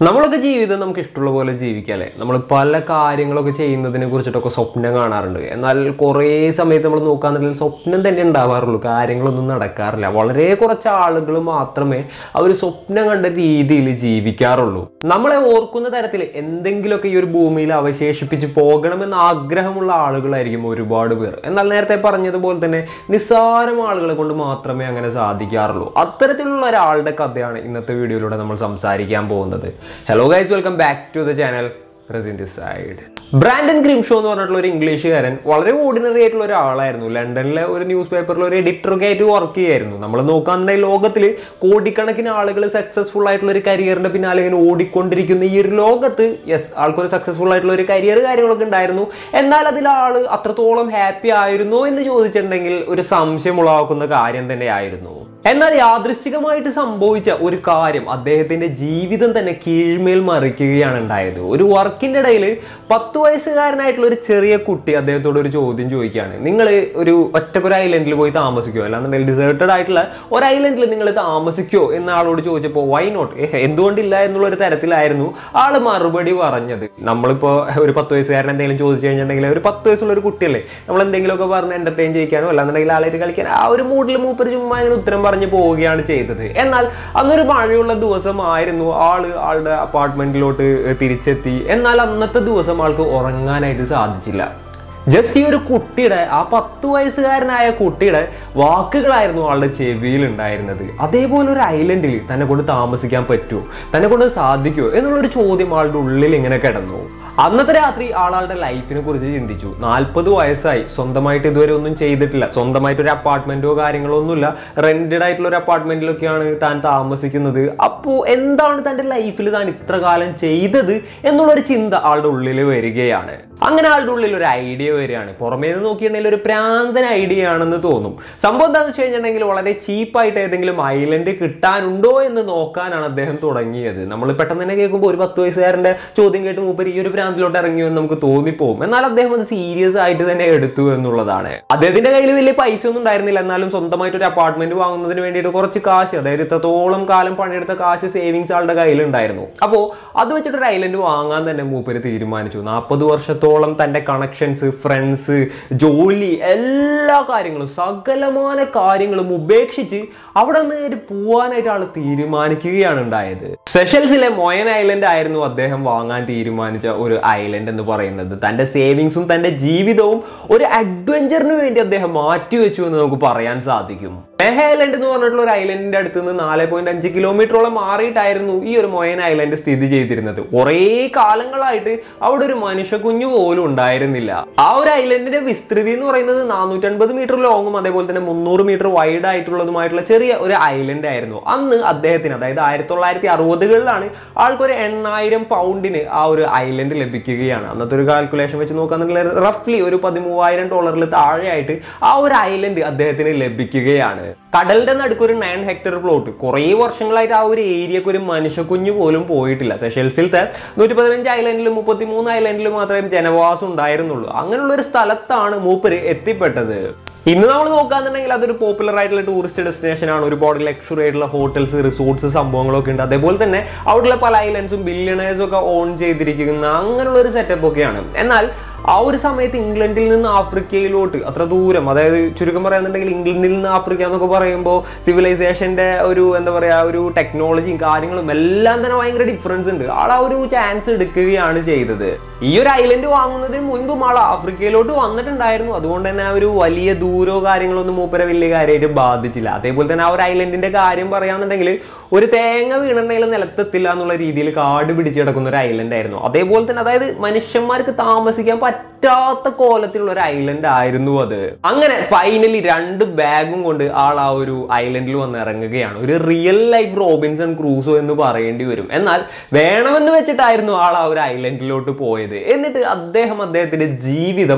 നമ്മളൊക്കെ ജീവിതം നമുക്ക് ഇഷ്ടമുള്ള പോലെ ജീവിക്കാല്ലേ നമ്മൾ പല കാര്യങ്ങളൊക്കെ ചെയ്യുന്നതിനെ കുറിച്ചിട്ടൊക്കെ സ്വപ്നം കാണാറുണ്ട് എന്നാൽ കുറേ സമയത്ത് നമ്മൾ നോക്കാന്നുണ്ടെങ്കിൽ സ്വപ്നം തന്നെ ഉണ്ടാവാറുള്ളൂ കാര്യങ്ങളൊന്നും നടക്കാറില്ല വളരെ കുറച്ച് ആളുകൾ മാത്രമേ ആ ഒരു സ്വപ്നം കണ്ട രീതിയിൽ ജീവിക്കാറുള്ളൂ നമ്മളെ ഓർക്കുന്ന തരത്തിൽ എന്തെങ്കിലുമൊക്കെ ഈ ഒരു ഭൂമിയിൽ അവശേഷിപ്പിച്ച് പോകണമെന്ന് ആഗ്രഹമുള്ള ആളുകളായിരിക്കും ഒരുപാട് പേർ എന്നാൽ നേരത്തെ പറഞ്ഞതുപോലെ തന്നെ നിസ്സാരം ആളുകളെ കൊണ്ട് മാത്രമേ അങ്ങനെ സാധിക്കാറുള്ളൂ അത്തരത്തിലുള്ള ഒരാളുടെ കഥയാണ് ഇന്നത്തെ വീഡിയോയിലൂടെ നമ്മൾ സംസാരിക്കാൻ പോകുന്നത് hello guys welcome back to the channel റസിൻ ദി സൈഡ് ബ്രാൻഡൻ ഗ്രിംഷോ എന്ന് പറഞ്ഞിട്ടുള്ള ഒരു ഇംഗ്ലീഷുകാരൻ വളരെ ഓർഡിനറി ആയിട്ടുള്ള ഒരാളായിരുന്നു ലണ്ടനിലെ ഒരു ന്യൂസ് പേപ്പറിൽ ഒരു എഡിറ്ററൊക്കെ ആയിട്ട് വർക്ക് ചെയ്യായിരുന്നു നമ്മൾ നോക്കാന്നുണ്ടെങ്കിൽ ലോകത്തിൽ കോടിക്കണക്കിന് ആളുകൾ സക്സസ്ഫുൾ ആയിട്ടുള്ള ഒരു കരിയറിന്റെ പിന്നാലെ ഇങ്ങനെ ഓടിക്കൊണ്ടിരിക്കുന്ന ഈ ഒരു ലോകത്ത് യെസ് ആൾക്കൊരു സക്സസ്ഫുൾ ആയിട്ടുള്ള ഒരു കരിയർ കാര്യങ്ങളൊക്കെ ഉണ്ടായിരുന്നു എന്നാൽ അതിൽ ആള് അത്രത്തോളം ഹാപ്പി ആയിരുന്നോ എന്ന് ചോദിച്ചിട്ടുണ്ടെങ്കിൽ ഒരു സംശയം ഉളവാക്കുന്ന കാര്യം തന്നെയായിരുന്നു എന്നാൽ യാദൃശ്ചികമായിട്ട് സംഭവിച്ച ഒരു കാര്യം അദ്ദേഹത്തിന്റെ ജീവിതം തന്നെ കീഴ്മേൽ മറിക്കുകയാണ് ഉണ്ടായത് ഒരു വർക്കിന്റെ ഇടയിൽ പത്ത് വയസ്സുകാരനായിട്ടുള്ള ഒരു ചെറിയ കുട്ടി അദ്ദേഹത്തോട് ഒരു ചോദ്യം ചോദിക്കുകയാണ് നിങ്ങൾ ഒരു ഒറ്റക്കൊരു ഐലൻഡിൽ പോയി താമസിക്കുമോ അല്ലാന്നുണ്ടെങ്കിൽ ഡിസേർട്ടഡ് ആയിട്ടുള്ള ഒരു ഐലൻഡിൽ നിങ്ങൾ താമസിക്കുമോ എന്ന ആളോട് ചോദിച്ചപ്പോൾ വൈ നോട്ട് എന്തുകൊണ്ടില്ല എന്നുള്ള ഒരു തരത്തിലായിരുന്നു ആള് മറുപടി പറഞ്ഞത് നമ്മളിപ്പോ ഒരു പത്ത് വയസ്സുകാരൻ എന്തെങ്കിലും ചോദിച്ചു കഴിഞ്ഞിട്ടുണ്ടെങ്കിൽ ഒരു പത്ത് വയസ്സുള്ള ഒരു കുട്ടിയല്ലേ നമ്മൾ എന്തെങ്കിലുമൊക്കെ പറഞ്ഞ് എന്റർടൈൻ ചെയ്യിക്കാനോ അല്ലാന്നുണ്ടെങ്കിൽ ആളായിട്ട് കളിക്കാൻ ആ ഒരു മൂഡിൽ മൂപ്പര് ചുമ്മാ ഇങ്ങനെ ഉത്തരം പറഞ്ഞ് പോവുകയാണ് ചെയ്തത് എന്നാൽ അന്നൊരു മഴയുള്ള ദിവസമായിരുന്നു ആള് ആളുടെ അപ്പാർട്ട്മെന്റിലോട്ട് തിരിച്ചെത്തി എന്നാൽ അന്നത്തെ ദിവസം ആൾക്ക് ഉറങ്ങാനായിട്ട് സാധിച്ചില്ല ജസ്റ്റ് ഈ ഒരു കുട്ടിയുടെ ആ പത്ത് വയസ്സുകാരനായ കുട്ടിയുടെ വാക്കുകളായിരുന്നു ആളുടെ ചെവിയിൽ ഉണ്ടായിരുന്നത് അതേപോലെ ഒരു ഐലൻഡിൽ തന്നെ കൊണ്ട് താമസിക്കാൻ പറ്റുമോ തന്നെ കൊണ്ട് സാധിക്കുമോ എന്നുള്ളൊരു ചോദ്യം ആളുടെ ഉള്ളിൽ ഇങ്ങനെ കിടന്നു അന്നത്തെ രാത്രി ആളാളുടെ ലൈഫിനെ കുറിച്ച് ചിന്തിച്ചു നാൽപ്പത് വയസ്സായി സ്വന്തമായിട്ട് ഇതുവരെ ഒന്നും ചെയ്തിട്ടില്ല സ്വന്തമായിട്ട് ഒരു അപ്പാർട്ട്മെന്റോ കാര്യങ്ങളോ ഒന്നുമില്ല റെന്റഡ് ആയിട്ടുള്ള ഒരു അപ്പാർട്ട്മെന്റിലൊക്കെയാണ് താൻ താമസിക്കുന്നത് അപ്പോൾ എന്താണ് തൻ്റെ ലൈഫിൽ താൻ ഇത്ര കാലം ചെയ്തത് എന്നുള്ളൊരു ചിന്ത ആളുടെ ഉള്ളിൽ വരികയാണ് അങ്ങനെ ആളുടെ ഉള്ളിൽ ഒരു ഐഡിയ വരികയാണ് പുറമേ നിന്ന് നോക്കിയിട്ടുണ്ടെങ്കിൽ ഒരു പ്രാന്തൻ ഐഡിയ ആണെന്ന് തോന്നും സംഭവം എന്താണെന്ന് വെച്ച് കഴിഞ്ഞിട്ടുണ്ടെങ്കിൽ വളരെ ചീപ്പായിട്ട് ഏതെങ്കിലും ഐലൻഡ് കിട്ടാനുണ്ടോ എന്ന് നോക്കാനാണ് അദ്ദേഹം തുടങ്ങിയത് നമ്മൾ പെട്ടെന്ന് തന്നെ കേൾക്കുമ്പോൾ ഒരു പത്ത് വയസ്സുകാരൻ്റെ ചോദ്യം കേട്ട് മൂപ്പർ ഈ ഒരു പ്രാന്തിലോട്ട് ഇറങ്ങിയോ എന്ന് നമുക്ക് തോന്നിപ്പോവും എന്നാൽ അദ്ദേഹം അത് സീരിയസ് ആയിട്ട് തന്നെ എടുത്തു എന്നുള്ളതാണ് അദ്ദേഹത്തിന്റെ കയ്യിൽ വലിയ പൈസ ഒന്നും ഉണ്ടായിരുന്നില്ല എന്നാലും സ്വന്തമായിട്ട് ഒരു അപ്പാർട്ട്മെന്റ് വാങ്ങുന്നതിന് വേണ്ടിയിട്ട് കുറച്ച് കാശ് അതായത് ഇത്രത്തോളം കാലം പണിയെടുത്ത കാശ് സേവിങ്സ് ആളുടെ കയ്യിലുണ്ടായിരുന്നു അപ്പോൾ അത് വെച്ചിട്ട് ഒരു ഐലൻഡ് വാങ്ങാൻ തന്നെ മൂപ്പര് തീരുമാനിച്ചു നാൽപ്പത് വർഷത്തോളം തന്റെ കണക്ഷൻസ് ഫ്രണ്ട്സ് ജോലി എല്ലാ കാര്യങ്ങളും സകലമാന കാര്യങ്ങളും ഉപേക്ഷിച്ച് അവിടെ നിന്ന് പോവാനായിട്ട് ആൾ തീരുമാനിക്കുകയാണ് ഉണ്ടായത് സെഷൽസിലെ മൊയൻ ഐലൻഡ് ആയിരുന്നു അദ്ദേഹം വാങ്ങാൻ തീരുമാനിച്ച ഒരു ഐലൻഡ് എന്ന് പറയുന്നത് തന്റെ സേവിങ്സും തന്റെ ജീവിതവും ഒരു അഡ്വഞ്ചറിന് വേണ്ടി അദ്ദേഹം മാറ്റിവെച്ചു എന്ന് നമുക്ക് പറയാൻ സാധിക്കും മെഹ ഐലൻഡ് എന്ന് പറഞ്ഞിട്ടുള്ള ഒരു ഐലൻഡിന്റെ അടുത്ത് നിന്ന് നാല് പോയിന്റ് അഞ്ച് കിലോമീറ്ററോളം മാറിയിട്ടായിരുന്നു ഈ ഒരു മൊയൻ ഐലൻഡ് സ്ഥിതി ചെയ്തിരുന്നത് കുറേ കാലങ്ങളായിട്ട് അവിടെ ഒരു മനുഷ്യ കുഞ്ഞു പോലും ഉണ്ടായിരുന്നില്ല ആ ഒരു ഐലൻഡിന്റെ വിസ്തൃതി എന്ന് പറയുന്നത് നാനൂറ്റൻപത് മീറ്റർ ലോങ്ങും അതേപോലെ തന്നെ മുന്നൂറ് മീറ്റർ വൈഡ് ആയിട്ടുള്ളതുമായിട്ടുള്ള ചെറിയ ഒരു ഐലൻഡ് ആയിരുന്നു അന്ന് അദ്ദേഹത്തിന് അതായത് ആയിരത്തി തൊള്ളായിരത്തി അറുപതുകളിലാണ് ആൾക്കൊരു എണ്ണായിരം പൗണ്ടിന് ആ ഒരു ഐലൻഡ് ലഭിക്കുകയാണ് അന്നത്തെ ഒരു കാൽക്കുലേഷൻ വെച്ച് നോക്കുകയാണെങ്കിൽ റഫ്ലി ഒരു പതിമൂവായിരം ഡോളറിൽ താഴെയായിട്ട് ആ ഒരു ഐലൻഡ് അദ്ദേഹത്തിന് ലഭിക്കുകയാണ് കടലിന്റെ നടുക്ക് ഒരു നയൻ ഹെക്ടർ പ്ലോട്ട് കുറേ വർഷങ്ങളായിട്ട് ആ ഒരു ഏരിയക്ക് ഒരു മനുഷ്യക്കുഞ്ഞു പോലും പോയിട്ടില്ല സെഷൽസിലത്തെ നൂറ്റി പതിനഞ്ച് ഐലൻഡിലും മുപ്പത്തി മൂന്ന് ഐലൻഡിലും മാത്രമേ ജനവാസം ഉണ്ടായിരുന്നുള്ളൂ അങ്ങനെയുള്ള ഒരു സ്ഥലത്താണ് മൂപ്പര് എത്തിപ്പെട്ടത് ഇന്ന് നമ്മൾ നോക്കാന്നുണ്ടെങ്കിൽ അതൊരു പോപ്പുലർ ആയിട്ടുള്ള ടൂറിസ്റ്റ് ഡെസ്റ്റിനേഷൻ ആണ് ഒരുപാട് ലക്ഷറി ആയിട്ടുള്ള ഹോട്ടൽസ് റിസോർട്ട്സ് സംഭവങ്ങളൊക്കെ ഉണ്ട് അതേപോലെ തന്നെ അവിടെയുള്ള പല ഐലൻഡ്സും ബില്യണേഴ്സും ഒക്കെ ഓൺ ചെയ്തിരിക്കുന്ന അങ്ങനെയുള്ള ഒരു സെറ്റപ്പ് ഒക്കെയാണ് എന്നാൽ ആ ഒരു സമയത്ത് ഇംഗ്ലണ്ടിൽ നിന്ന് ആഫ്രിക്കയിലോട്ട് അത്ര ദൂരം അതായത് ചുരുക്കം പറയാന്നുണ്ടെങ്കിൽ ഇംഗ്ലണ്ടിൽ നിന്ന് ആഫ്രിക്ക എന്നൊക്കെ പറയുമ്പോൾ സിവിലൈസേഷന്റെ ഒരു എന്താ പറയാ ഒരു ടെക്നോളജിയും കാര്യങ്ങളും എല്ലാം തന്നെ ഭയങ്കര ഡിഫറൻസ് ഉണ്ട് ആൾ ആ ഒരു ചാൻസ് എടുക്കുകയാണ് ചെയ്തത് ഈ ഒരു ഐലൻഡ് വാങ്ങുന്നതിന് മുൻപും ആൾ ആഫ്രിക്കയിലോട്ട് വന്നിട്ടുണ്ടായിരുന്നു അതുകൊണ്ട് തന്നെ ആ ഒരു വലിയ ദൂരോ കാര്യങ്ങളൊന്നും മൂപ്പരെ വലിയ കാര്യമായിട്ട് ബാധിച്ചില്ല അതേപോലെ തന്നെ ആ ഒരു ഐലൻഡിന്റെ കാര്യം പറയാന്നുണ്ടെങ്കിൽ ഒരു തേങ്ങ വീണുണ്ടെങ്കിൽ നിലത്തെത്തില്ല എന്നുള്ള രീതിയിൽ കാട് പിടിച്ച് കിടക്കുന്ന ഒരു ഐലൻഡ് ആയിരുന്നു അതേപോലെ തന്നെ അതായത് മനുഷ്യന്മാർക്ക് താമസിക്കാൻ പറ്റാത്ത കോലത്തിലുള്ള ഒരു ഐലൻഡ് ആയിരുന്നു അത് അങ്ങനെ ഫൈനലി രണ്ട് ബാഗും കൊണ്ട് ആൾ ആ ഒരു ഐലൻഡിൽ വന്ന് ഇറങ്ങുകയാണ് ഒരു റിയൽ ലൈഫ് റോബിൻസൺ ക്രൂസോ എന്ന് പറയേണ്ടി വരും എന്നാൽ വേണമെന്ന് വെച്ചിട്ടായിരുന്നു ആൾ ആ ഒരു ഐലൻഡിലോട്ട് പോയത് എന്നിട്ട് അദ്ദേഹം അദ്ദേഹത്തിന്റെ ജീവിതം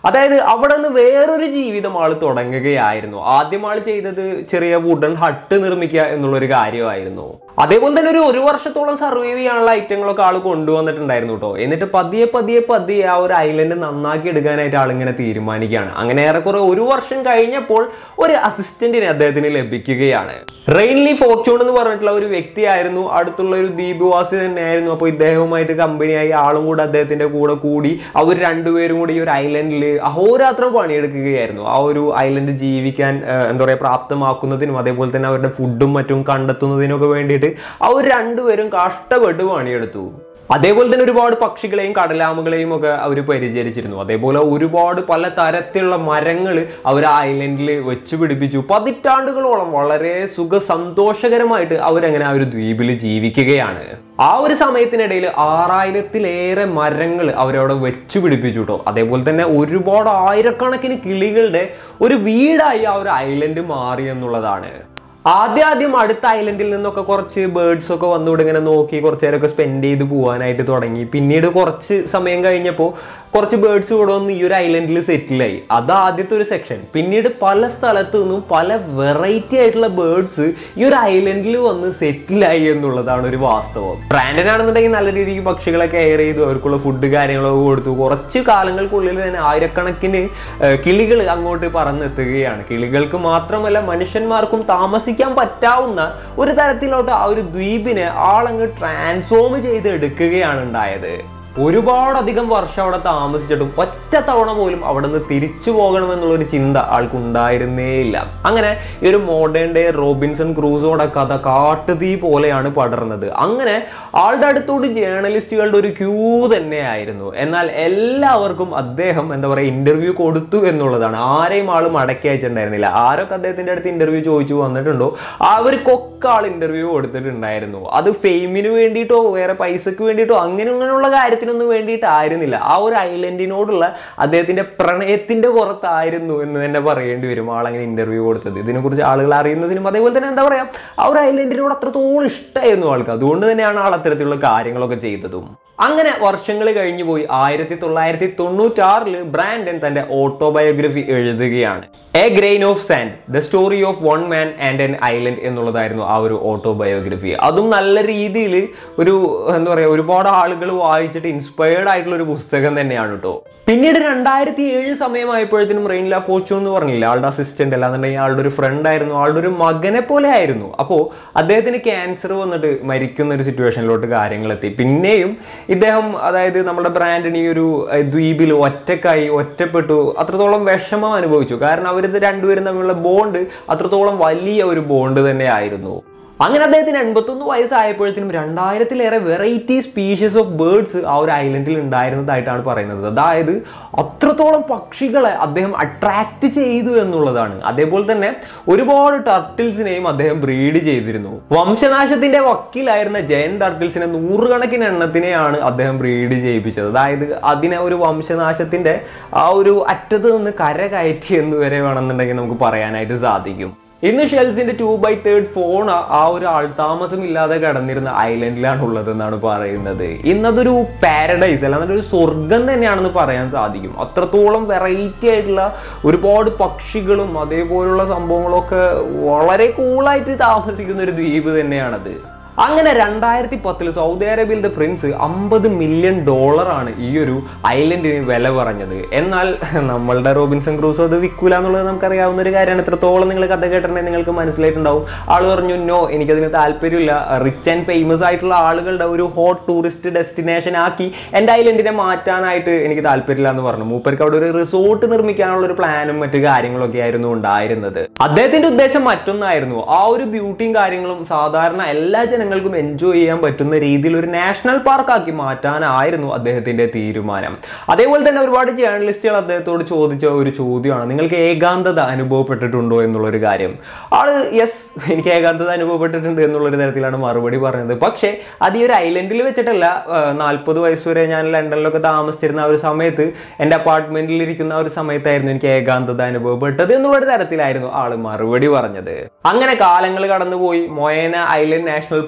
അതായത് അവിടെ നിന്ന് വേറൊരു ജീവിതം ആൾ തുടങ്ങുകയായിരുന്നു ആദ്യം ആൾ ചെയ്തത് ചെറിയ വുഡൻ ഹട്ട് നിർമ്മിക്കുക എന്നുള്ളൊരു കാര്യമായിരുന്നു അതേപോലെ തന്നെ ഒരു ഒരു വർഷത്തോളം സർവൈവ് ചെയ്യാനുള്ള ഐറ്റങ്ങളൊക്കെ ആൾ കൊണ്ടുവന്നിട്ടുണ്ടായിരുന്നു കേട്ടോ എന്നിട്ട് പതിയെ പതിയെ പതിയെ ആ ഒരു ഐലൻഡ് നന്നാക്കി എടുക്കാനായിട്ട് ആളിങ്ങനെ തീരുമാനിക്കുകയാണ് അങ്ങനെ ഏറെക്കുറെ ഒരു വർഷം കഴിഞ്ഞപ്പോൾ ഒരു അസിസ്റ്റന്റിനെ അദ്ദേഹത്തിന് ലഭിക്കുകയാണ് റെയിൻലി ഫോർച്യൂൺ എന്ന് പറഞ്ഞിട്ടുള്ള ഒരു വ്യക്തിയായിരുന്നു അടുത്തുള്ള ഒരു ദ്വീപവാസി തന്നെയായിരുന്നു അപ്പോൾ ഇദ്ദേഹവുമായിട്ട് കമ്പനിയായി ആളും കൂടെ അദ്ദേഹത്തിന്റെ കൂടെ കൂടി അവർ രണ്ടുപേരും കൂടി ഈ ഒരു ഐലൻഡിൽ അഹോരാത്രം പണിയെടുക്കുകയായിരുന്നു ആ ഒരു ഐലൻഡ് ജീവിക്കാൻ ആ, എന്താ പറയുക പ്രാപ്തമാക്കുന്നതിനും അതേപോലെ തന്നെ അവരുടെ ഫുഡും മറ്റും കണ്ടെത്തുന്നതിനൊക്കെ വേണ്ടിയിട്ട് അവർ രണ്ടുപേരും കഷ്ടപ്പെട്ട് പണിയെടുത്തു അതേപോലെ തന്നെ ഒരുപാട് പക്ഷികളെയും കടലാമകളെയും ഒക്കെ അവർ പരിചരിച്ചിരുന്നു അതേപോലെ ഒരുപാട് പല തരത്തിലുള്ള മരങ്ങൾ അവർ ആ ഐലൻഡിൽ വെച്ച് പിടിപ്പിച്ചു പതിറ്റാണ്ടുകളോളം വളരെ സുഖ സന്തോഷകരമായിട്ട് അവരങ്ങനെ ആ ഒരു ദ്വീപിൽ ജീവിക്കുകയാണ് ആ ഒരു സമയത്തിനിടയിൽ ആറായിരത്തിലേറെ മരങ്ങൾ അവരവിടെ വെച്ച് പിടിപ്പിച്ചു കേട്ടോ അതേപോലെ തന്നെ ഒരുപാട് ആയിരക്കണക്കിന് കിളികളുടെ ഒരു വീടായി ആ ഒരു ഐലൻഡ് മാറി എന്നുള്ളതാണ് ആദ്യം ആദ്യം അടുത്ത ഐലൻഡിൽ നിന്നൊക്കെ കുറച്ച് ബേർഡ്സ് ഒക്കെ വന്നുകൂടെ ഇങ്ങനെ നോക്കി കുറച്ച് നേരമൊക്കെ സ്പെൻഡ് ചെയ്ത് പോകാനായിട്ട് തുടങ്ങി പിന്നീട് കുറച്ച് സമയം കഴിഞ്ഞപ്പോൾ കുറച്ച് ബേർഡ്സ് കൂടെ വന്ന് ഈ ഒരു ഐലൻഡിൽ സെറ്റിലായി അത് ആദ്യത്തെ ഒരു സെക്ഷൻ പിന്നീട് പല സ്ഥലത്തു നിന്നും പല വെറൈറ്റി ആയിട്ടുള്ള ബേർഡ്സ് ഈ ഒരു ഐലൻഡിൽ വന്ന് സെറ്റിലായി എന്നുള്ളതാണ് ഒരു വാസ്തവം ബ്രാൻഡൻ ആണെന്നുണ്ടെങ്കിൽ നല്ല രീതിക്ക് പക്ഷികളെ കെയർ ചെയ്തു അവർക്കുള്ള ഫുഡ് കാര്യങ്ങളൊക്കെ കൊടുത്തു കുറച്ച് കാലങ്ങൾക്കുള്ളിൽ തന്നെ ആയിരക്കണക്കിന് കിളികൾ അങ്ങോട്ട് പറന്നെത്തുകയാണ് കിളികൾക്ക് മാത്രമല്ല മനുഷ്യന്മാർക്കും താമസിക്കാൻ പറ്റാവുന്ന ഒരു തരത്തിലോട്ട് ആ ഒരു ദ്വീപിനെ ആളങ്ങ് ട്രാൻസ്ഫോം ചെയ്ത് എടുക്കുകയാണ് ഉണ്ടായത് ഒരുപാടധികം വർഷം അവിടെ താമസിച്ചിട്ടും ഒറ്റ തവണ പോലും അവിടെ നിന്ന് തിരിച്ചു പോകണമെന്നുള്ള ഒരു ചിന്ത ആൾക്കുണ്ടായിരുന്നേ ഇല്ല അങ്ങനെ ഈ ഒരു മോഡേൺ ഡേ റോബിൻസൺ ക്രൂസോടെ കഥ കാട്ടുതീ പോലെയാണ് പടർന്നത് അങ്ങനെ ആളുടെ അടുത്തോട് ജേർണലിസ്റ്റുകളുടെ ഒരു ക്യൂ തന്നെയായിരുന്നു എന്നാൽ എല്ലാവർക്കും അദ്ദേഹം എന്താ പറയുക ഇന്റർവ്യൂ കൊടുത്തു എന്നുള്ളതാണ് ആരെയും ആൾ മടക്കി അയച്ചിട്ടുണ്ടായിരുന്നില്ല ആരൊക്കെ അദ്ദേഹത്തിന്റെ അടുത്ത് ഇന്റർവ്യൂ ചോദിച്ചു വന്നിട്ടുണ്ടോ അവർക്കൊക്കെ ആൾ ഇന്റർവ്യൂ കൊടുത്തിട്ടുണ്ടായിരുന്നു അത് ഫെയിമിന് വേണ്ടിയിട്ടോ വേറെ പൈസക്ക് വേണ്ടിയിട്ടോ അങ്ങനെ അങ്ങനെയുള്ള കാര്യത്തിനൊന്നും വേണ്ടിയിട്ടായിരുന്നില്ല ആ ഒരു ഐലൻഡിനോടുള്ള അദ്ദേഹത്തിന്റെ പ്രണയത്തിന്റെ പുറത്തായിരുന്നു എന്ന് തന്നെ പറയേണ്ടി വരും ആളങ്ങനെ ഇന്റർവ്യൂ കൊടുത്തത് ഇതിനെക്കുറിച്ച് ആളുകൾ അറിയുന്നതിനും അതേപോലെ തന്നെ എന്താ പറയാ ആ ഒരു ഐലൻഡിനോട് അത്രത്തോളം ഇഷ്ടമായിരുന്നു ആൾക്ക് അതുകൊണ്ട് തന്നെയാണ് ആൾ അത്തരത്തിലുള്ള കാര്യങ്ങളൊക്കെ ചെയ്തതും അങ്ങനെ വർഷങ്ങൾ കഴിഞ്ഞു പോയി ആയിരത്തി തൊള്ളായിരത്തി തൊണ്ണൂറ്റാറില് ബ്രാൻഡൻ തന്റെ ഓട്ടോബയോഗ്രഫി എഴുതുകയാണ് a grain of sand the story of one man and an island എന്നുള്ളതായിരുന്നു ആ ഒരു ഓട്ടോബയോഗ്രഫി അതും നല്ല രീതിയിൽ ഒരു എന്താ പറയുക ഒരുപാട് ആളുകൾ വായിച്ചിട്ട് ഇൻസ്പയർഡ് ആയിട്ടുള്ള ഒരു പുസ്തകം തന്നെയാണ് കേട്ടോ പിന്നീട് രണ്ടായിരത്തി ഏഴ് സമയമായപ്പോഴത്തേനും റെയിൻല ഫോർച്യൂൺ എന്ന് പറഞ്ഞില്ല ആളുടെ അസിസ്റ്റന്റ് അല്ലാന്നുണ്ടെങ്കിൽ ആളുടെ ഒരു ഫ്രണ്ട് ആയിരുന്നു ആളുടെ ഒരു മകനെ പോലെ ആയിരുന്നു അപ്പോൾ അദ്ദേഹത്തിന് ക്യാൻസർ വന്നിട്ട് മരിക്കുന്ന ഒരു സിറ്റുവേഷനിലോട്ട് കാര്യങ്ങൾ എത്തി പിന്നെയും ഇദ്ദേഹം അതായത് നമ്മുടെ ബ്രാൻഡിന് ഈ ഒരു ഏഹ്, ദ്വീപിൽ ഒറ്റക്കായി ഒറ്റപ്പെട്ടു അത്രത്തോളം വിഷമം അനുഭവിച്ചു കാരണം അവരിത് രണ്ടുപേരും തമ്മിലുള്ള ബോണ്ട് അത്രത്തോളം വലിയ ഒരു ബോണ്ട് തന്നെ ആയിരുന്നു അങ്ങനെ അദ്ദേഹത്തിന് എൺപത്തൊന്ന് വയസ്സായപ്പോഴത്തേനും രണ്ടായിരത്തിലേറെ വെറൈറ്റി സ്പീഷീസ് ഓഫ് ബേർഡ്സ് ആ ഒരു ഐലൻഡിൽ ഉണ്ടായിരുന്നതായിട്ടാണ് പറയുന്നത് അതായത് അത്രത്തോളം പക്ഷികളെ അദ്ദേഹം അട്രാക്ട് ചെയ്തു എന്നുള്ളതാണ് അതേപോലെ തന്നെ ഒരുപാട് ടർട്ടിൽസിനെയും അദ്ദേഹം ബ്രീഡ് ചെയ്തിരുന്നു വംശനാശത്തിന്റെ വക്കീലായിരുന്ന ജയൻ ടർട്ടിൽസിനെ നൂറുകണക്കിന് എണ്ണത്തിനെയാണ് അദ്ദേഹം ബ്രീഡ് ചെയ്യിപ്പിച്ചത് അതായത് അതിനെ ഒരു വംശനാശത്തിന്റെ ആ ഒരു അറ്റത്ത് നിന്ന് കര കയറ്റി എന്ന് വരെ വേണമെന്നുണ്ടെങ്കിൽ നമുക്ക് പറയാനായിട്ട് സാധിക്കും ഇന്ന് ഷെൽസിന്റെ ടു ബൈ തേർഡ് ഫോൺ ആ ഒരു ആൾതാമസം ഇല്ലാതെ കിടന്നിരുന്ന ഐലൻഡിലാണ് ഉള്ളത് എന്നാണ് പറയുന്നത് ഇന്നതൊരു പാരഡൈസ് അല്ലാതെ ഒരു സ്വർഗം തന്നെയാണെന്ന് പറയാൻ സാധിക്കും അത്രത്തോളം വെറൈറ്റി ആയിട്ടുള്ള ഒരുപാട് പക്ഷികളും അതേപോലുള്ള സംഭവങ്ങളൊക്കെ വളരെ കൂളായിട്ട് താമസിക്കുന്ന ഒരു ദ്വീപ് തന്നെയാണത് അങ്ങനെ രണ്ടായിരത്തി പത്തിൽ സൗദി അറേബ്യയിലെ പ്രിൻസ് അമ്പത് മില്യൺ ഡോളറാണ് ഈ ഒരു ഐലൻഡിന് വില പറഞ്ഞത് എന്നാൽ നമ്മളുടെ റോബിൻസൺ ക്രൂസോ അത് വിൽക്കൂല എന്നുള്ളത് നമുക്കറിയാവുന്ന ഒരു കാര്യമാണ് എത്രത്തോളം നിങ്ങൾ കഥ കേട്ടിട്ടുണ്ടെങ്കിൽ നിങ്ങൾക്ക് മനസ്സിലായിട്ടുണ്ടാവും ആൾ പറഞ്ഞു നോ എനിക്കതിന് താല്പര്യമില്ല റിച്ച് ആൻഡ് ഫേമസ് ആയിട്ടുള്ള ആളുകളുടെ ഒരു ഹോട്ട് ടൂറിസ്റ്റ് ഡെസ്റ്റിനേഷൻ ആക്കി എൻ്റെ ഐലൻഡിനെ മാറ്റാനായിട്ട് എനിക്ക് താല്പര്യമില്ല എന്ന് പറഞ്ഞു മൂപ്പർക്ക് അവിടെ ഒരു റിസോർട്ട് നിർമ്മിക്കാനുള്ള ഒരു പ്ലാനും മറ്റു കാര്യങ്ങളൊക്കെ ആയിരുന്നു ഉണ്ടായിരുന്നത് അദ്ദേഹത്തിന്റെ ഉദ്ദേശം മറ്റൊന്നായിരുന്നു ആ ഒരു ബ്യൂട്ടിയും കാര്യങ്ങളും സാധാരണ എല്ലാ ജനങ്ങൾക്കും എൻജോയ് ചെയ്യാൻ പറ്റുന്ന രീതിയിൽ ഒരു നാഷണൽ പാർക്കാക്കി മാറ്റാനായിരുന്നു അദ്ദേഹത്തിന്റെ തീരുമാനം അതേപോലെ തന്നെ ഒരുപാട് ജേർണലിസ്റ്റുകൾ അദ്ദേഹത്തോട് ചോദിച്ച ഒരു ചോദ്യമാണ് നിങ്ങൾക്ക് ഏകാന്തത അനുഭവപ്പെട്ടിട്ടുണ്ടോ എന്നുള്ളൊരു കാര്യം ആള് യെസ് എനിക്ക് ഏകാന്തത അനുഭവപ്പെട്ടിട്ടുണ്ട് എന്നുള്ളൊരു തരത്തിലാണ് മറുപടി പറഞ്ഞത് പക്ഷേ അത് ഈ ഒരു ഐലൻഡിൽ വെച്ചിട്ടല്ല നാൽപ്പത് വയസ്സ് വരെ ഞാൻ ലണ്ടനിലൊക്കെ താമസിച്ചിരുന്ന ആ ഒരു സമയത്ത് എൻ്റെ അപ്പാർട്ട്മെന്റിൽ ഇരിക്കുന്ന ആ ഒരു സമയത്തായിരുന്നു എനിക്ക് ഏകാന്തത അനുഭവപ്പെട്ടത് എന്നുള്ളൊരു തരത്തിലായിരുന്നു ആള് മറുപടി പറഞ്ഞത് അങ്ങനെ കാലങ്ങൾ കടന്നുപോയി മൊയന ഐലൻഡ് നാഷണൽ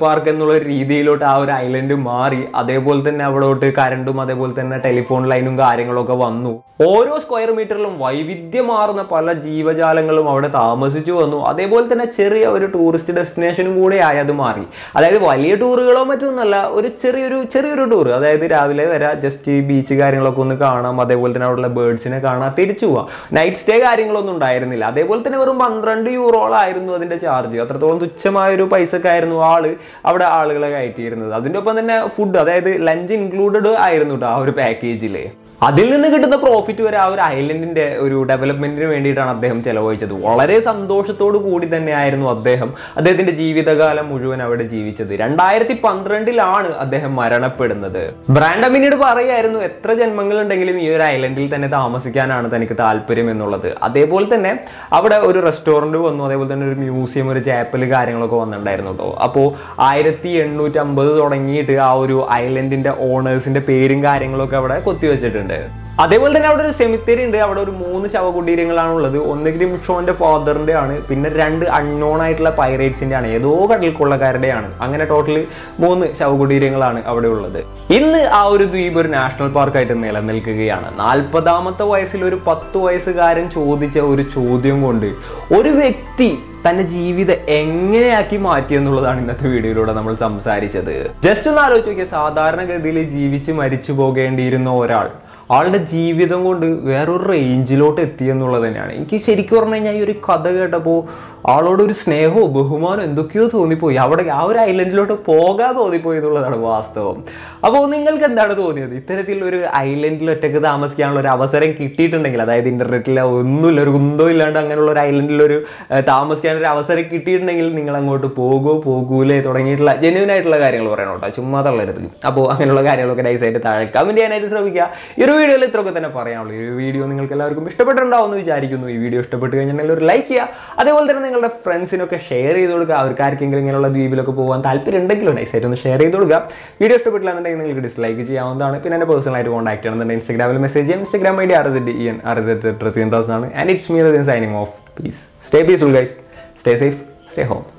പാർക്ക് എന്നുള്ള ഒരു രീതിയിലോട്ട് ആ ഒരു ഐലൻഡ് മാറി അതേപോലെ തന്നെ അവിടോട്ട് കരണ്ടും അതേപോലെ തന്നെ ടെലിഫോൺ ലൈനും കാര്യങ്ങളൊക്കെ വന്നു ഓരോ സ്ക്വയർ മീറ്ററിലും വൈവിധ്യമാർന്ന പല ജീവജാലങ്ങളും അവിടെ താമസിച്ചു വന്നു അതേപോലെ തന്നെ ചെറിയ ഒരു ടൂറിസ്റ്റ് ഡെസ്റ്റിനേഷനും കൂടെ ആയി അത് മാറി അതായത് വലിയ ടൂറുകളോ മറ്റൊന്നല്ല ഒരു ചെറിയൊരു ചെറിയൊരു ടൂർ അതായത് രാവിലെ വരാം ജസ്റ്റ് ബീച്ച് കാര്യങ്ങളൊക്കെ ഒന്ന് കാണാം അതേപോലെ തന്നെ അവിടെയുള്ള ബേർഡ്സിനെ കാണാം തിരിച്ചു പോവാം നൈറ്റ് സ്റ്റേ കാര്യങ്ങളൊന്നും ഉണ്ടായിരുന്നില്ല അതേപോലെ തന്നെ വെറും പന്ത്രണ്ട് യൂറോളായിരുന്നു അതിന്റെ ചാർജ് അത്രത്തോളം തുച്ഛമായ ഒരു പൈസക്കായിരുന്നു ആള് അവിടെ ആളുകളെ കയറ്റിയിരുന്നത് അതിൻ്റെ ഒപ്പം തന്നെ ഫുഡ് അതായത് ലഞ്ച് ഇൻക്ലൂഡഡ് ആയിരുന്നു കേട്ടോ ആ ഒരു പാക്കേജിൽ അതിൽ നിന്ന് കിട്ടുന്ന പ്രോഫിറ്റ് വരെ ആ ഒരു ഐലൻഡിന്റെ ഒരു ഡെവലപ്മെന്റിന് വേണ്ടിയിട്ടാണ് അദ്ദേഹം ചെലവഴിച്ചത് വളരെ സന്തോഷത്തോടു കൂടി തന്നെയായിരുന്നു അദ്ദേഹം അദ്ദേഹത്തിന്റെ ജീവിതകാലം മുഴുവൻ അവിടെ ജീവിച്ചത് രണ്ടായിരത്തി പന്ത്രണ്ടിലാണ് അദ്ദേഹം മരണപ്പെടുന്നത് ബ്രാൻഡ് പിന്നീട് പറയായിരുന്നു എത്ര ജന്മങ്ങൾ ഉണ്ടെങ്കിലും ഈ ഒരു ഐലൻഡിൽ തന്നെ താമസിക്കാനാണ് തനിക്ക് താല്പര്യം എന്നുള്ളത് അതേപോലെ തന്നെ അവിടെ ഒരു റെസ്റ്റോറന്റ് വന്നു അതേപോലെ തന്നെ ഒരു മ്യൂസിയം ഒരു ചാപ്പൽ കാര്യങ്ങളൊക്കെ വന്നിട്ടുണ്ടായിരുന്നു കേട്ടോ അപ്പോൾ ആയിരത്തി എണ്ണൂറ്റി അമ്പത് തുടങ്ങിയിട്ട് ആ ഒരു ഐലൻഡിന്റെ ഓണേഴ്സിന്റെ പേരും കാര്യങ്ങളൊക്കെ അവിടെ കൊത്തിവെച്ചിട്ടുണ്ട് അതേപോലെ തന്നെ അവിടെ ഒരു സെമിത്തേരി ഉണ്ട് അവിടെ ഒരു മൂന്ന് ശവകുടീരങ്ങളാണ് ഉള്ളത് ഒന്ന് ഗ്രിംഷോന്റെ ഫാദറിന്റെ ആണ് പിന്നെ രണ്ട് അൺനോൺ ആയിട്ടുള്ള പൈറേറ്റ്സിന്റെ ആണ് ഏതോ കടൽ കൊള്ളക്കാരുടെയാണ് അങ്ങനെ ടോട്ടൽ മൂന്ന് ശവകുടീരങ്ങളാണ് അവിടെ ഉള്ളത് ഇന്ന് ആ ഒരു ദ്വീപ് ഒരു നാഷണൽ പാർക്കായിട്ട് നിലനിൽക്കുകയാണ് നാൽപ്പതാമത്തെ വയസ്സിൽ ഒരു പത്ത് വയസ്സുകാരൻ ചോദിച്ച ഒരു ചോദ്യം കൊണ്ട് ഒരു വ്യക്തി തന്റെ ജീവിതം എങ്ങനെയാക്കി മാറ്റി എന്നുള്ളതാണ് ഇന്നത്തെ വീഡിയോയിലൂടെ നമ്മൾ സംസാരിച്ചത് ജസ്റ്റ് ഒന്ന് ആലോചിച്ച് നോക്കിയാൽ സാധാരണഗതിയിൽ ജീവിച്ച് മരിച്ചു പോകേണ്ടിയിരുന്ന ഒരാൾ ആളുടെ ജീവിതം കൊണ്ട് വേറൊരു റേഞ്ചിലോട്ട് എത്തി എന്നുള്ളത് തന്നെയാണ് എനിക്ക് ശരിക്കും പറഞ്ഞു കഴിഞ്ഞാൽ ഈ ഒരു കഥ കേട്ടപ്പോൾ ആളോട് ഒരു സ്നേഹവും ബഹുമാനവും എന്തൊക്കെയോ തോന്നിപ്പോയി അവിടെ ആ ഒരു ഐലൻഡിലോട്ട് പോകാൻ തോന്നിപ്പോയി എന്നുള്ളതാണ് വാസ്തവം അപ്പോൾ നിങ്ങൾക്ക് എന്താണ് തോന്നിയത് ഇത്തരത്തിൽ ഒരു ഐലൻഡിൽ ഒറ്റയ്ക്ക് താമസിക്കാനുള്ള ഒരു അവസരം കിട്ടിയിട്ടുണ്ടെങ്കിൽ അതായത് ഇന്റർനെറ്റിൽ ഒന്നുമില്ല ഒരു കുന്തോ ഇല്ലാണ്ട് അങ്ങനെയുള്ള ഒരു ഐലൻഡിൽ ഒരു ഏഹ്, താമസിക്കാൻ ഒരു അവസരം കിട്ടിയിട്ടുണ്ടെങ്കിൽ നിങ്ങൾ അങ്ങോട്ട് പോകുമോ പോകൂലേ തുടങ്ങിയിട്ടുള്ള ജെന്യൂൻ ആയിട്ടുള്ള കാര്യങ്ങൾ പറയണം കേട്ടോ ചുമ്മാ തള്ളരുത് അപ്പോൾ അങ്ങനെയുള്ള കാര്യങ്ങളൊക്കെ നൈസായിട്ട് താഴെ കമന്റ് ചെയ്യാനായിട്ട് ശ്രമിക്കുക ഈ ഒരു വീഡിയോയിൽ ഇത്രയൊക്കെ തന്നെ പറയാനുള്ളൂ ഈ ഒരു വീഡിയോ നിങ്ങൾക്ക് എല്ലാവർക്കും ഇഷ്ടപ്പെട്ടിട്ടുണ്ടാവും എന്ന് വിചാരിക്കുന്നു ഈ വീഡിയോ ഇഷ്ടപ്പെട്ട് കഴിഞ്ഞിട്ടുണ്ടെങ്കിൽ ഒരു ലൈക്ക് ചെയ്യുക അതേപോലെ തന്നെ നിങ്ങളുടെ ഫ്രണ്ട്സിനൊക്കെ ഷെയർ ചെയ്ത് കൊടുക്കുക അവർക്ക് ആർക്കെങ്കിലും ഇങ്ങനെയുള്ള ദ്വീപിലൊക്കെ പോകാൻ താല്പര്യം ഉണ്ടെങ്കിലോ നൈസായിട്ട് ഒന്ന് ഷെയർ ചെയ്ത് കൊടുക്കുക വീഡിയോ ഇഷ്ടപ്പെട്ടില്ല എന്നുണ്ടെങ്കിൽ നിങ്ങൾക്ക് ഡിസ്ലൈക്ക് ചെയ്യാവുന്നതാണ് പിന്നെ എന്നെ പേഴ്സണലായിട്ട് കോൺടാക്ട് ചെയ്യണമെന്നുണ്ടെങ്കിൽ ഇൻസ്റ്റാഗ്രാമിൽ മെസ്സേജ് ചെയ്യാം Instagram ID R S E N R S S എസ് ആണ് and it's me signing off peace stay peaceful guys stay safe stay home